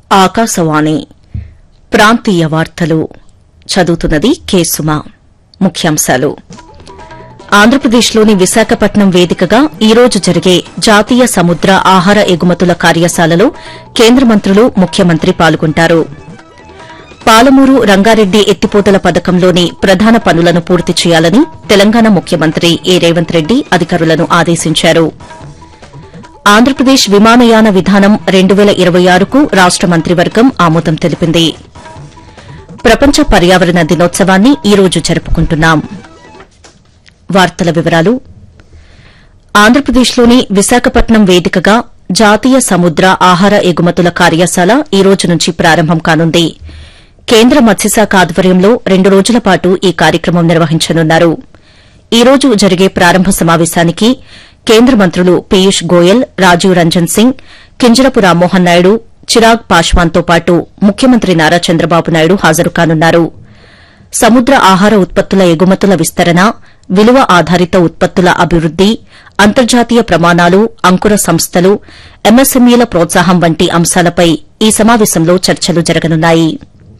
ఆకాశవాణి ప్రాంతీయ వార్తలు చదువుతున్నది కె సుమ ముఖ్యాంశాలు ఆంధ్రప్రదేశ్లోని విశాఖపట్నం వేదికగా ఈ రోజు జరిగే జాతీయ సముద్ర ఆహార ఎగుమతుల కార్యశాలలో కేంద్ర మంత్రులు ముఖ్యమంత్రి పాల్గొంటారు పాలమూరు రంగారెడ్డి ఎత్తిపోతల పథకంలోని ప్రధాన పనులను పూర్తి చేయాలని తెలంగాణ ముఖ్యమంత్రి ఏ రేవంత్ రెడ్డి అధికారులను ఆదేశించారు ఆంధ్రప్రదేశ్ విమానయాన విధానం రెండు పేల ఇరవై ఆరుకు రాష్ట మంత్రివర్గం ఆమోదం తెలిపింది ప్రపంచ పర్యావరణ దినోత్సవాన్ని ఈ రోజు జరుపుకుంటున్నాం వార్తల వివరాలు ఆంధ్రప్రదేశ్లోని విశాఖపట్నం వేదికగా జాతీయ సముద్ర ఆహార ఎగుమతుల కార్యశాల ఈ రోజు నుంచి ప్రారంభం కానుంది కేంద్ర మత్స్యశాఖ ఆధ్వర్యంలో రెండు రోజుల పాటు ఈ కార్యక్రమం నిర్వహించనున్నారు ఈ రోజు జరిగే ప్రారంభ సమావేశానికి కేంద్ర మంత్రులు పీయూష్ గోయల్ రాజీవ్ రంజన్ సింగ్ కింజరపు రామ్మోహన్ నాయుడు చిరాగ్ పాశ్వాన్తో పాటు ముఖ్యమంత్రి నారా చంద్రబాబు నాయుడు హాజరు కానున్నారు సముద్ర ఆహార ఉత్పత్తుల ఎగుమతుల విస్తరణ విలువ ఆధారిత ఉత్పత్తుల అభివృద్ది అంతర్జాతీయ ప్రమాణాలు అంకుర సంస్థలు ఎంఎస్ఎంఈల ప్రోత్సాహం వంటి అంశాలపై ఈ సమావేశంలో చర్చలు జరగనున్నాయి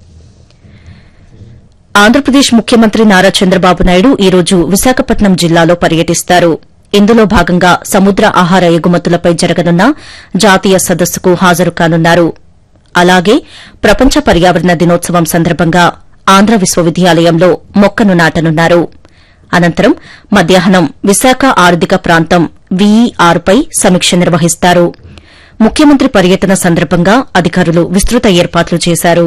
ఆంధ్రప్రదేశ్ ముఖ్యమంత్రి నారా చంద్రబాబు నాయుడు ఈ రోజు విశాఖపట్నం జిల్లాలో పర్యటిస్తారు ఇందులో భాగంగా సముద్ర ఆహార ఎగుమతులపై జరగనున్న జాతీయ సదస్సుకు హాజరు కానున్నారు అలాగే ప్రపంచ పర్యావరణ దినోత్సవం సందర్భంగా ఆంధ్ర విశ్వవిద్యాలయంలో మొక్కను నాటనున్నారు అనంతరం మధ్యాహ్నం విశాఖ ఆర్థిక ప్రాంతం వీఈఆర్పై సమీక్ష నిర్వహిస్తారు ముఖ్యమంత్రి పర్యటన సందర్భంగా అధికారులు విస్తృత ఏర్పాట్లు చేశారు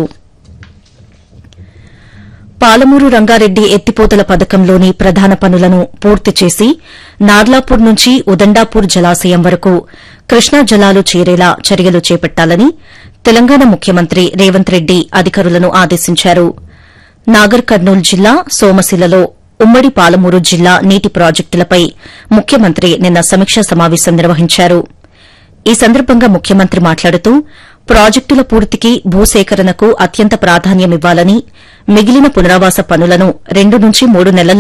పాలమూరు రంగారెడ్డి ఎత్తిపోతల పథకంలోని ప్రధాన పనులను పూర్తి చేసి నార్లాపూర్ నుంచి ఉదండాపూర్ జలాశయం వరకు కృష్ణా జలాలు చేరేలా చర్యలు చేపట్టాలని తెలంగాణ ముఖ్యమంత్రి రేవంత్ రెడ్డి అధికారులను ఆదేశించారు నాగర్ కర్నూలు జిల్లా సోమశిలలో ఉమ్మడి పాలమూరు జిల్లా నీటి ప్రాజెక్టులపై ముఖ్యమంత్రి నిన్న సమీక్షా సమావేశం నిర్వహించారు ఈ సందర్భంగా ముఖ్యమంత్రి మాట్లాడుతూ ప్రాజెక్టుల పూర్తికి భూసేకరణకు అత్యంత ప్రాధాన్యమివ్వాలని మిగిలిన పునరావాస పనులను రెండు నుంచి మూడు నెలల్లో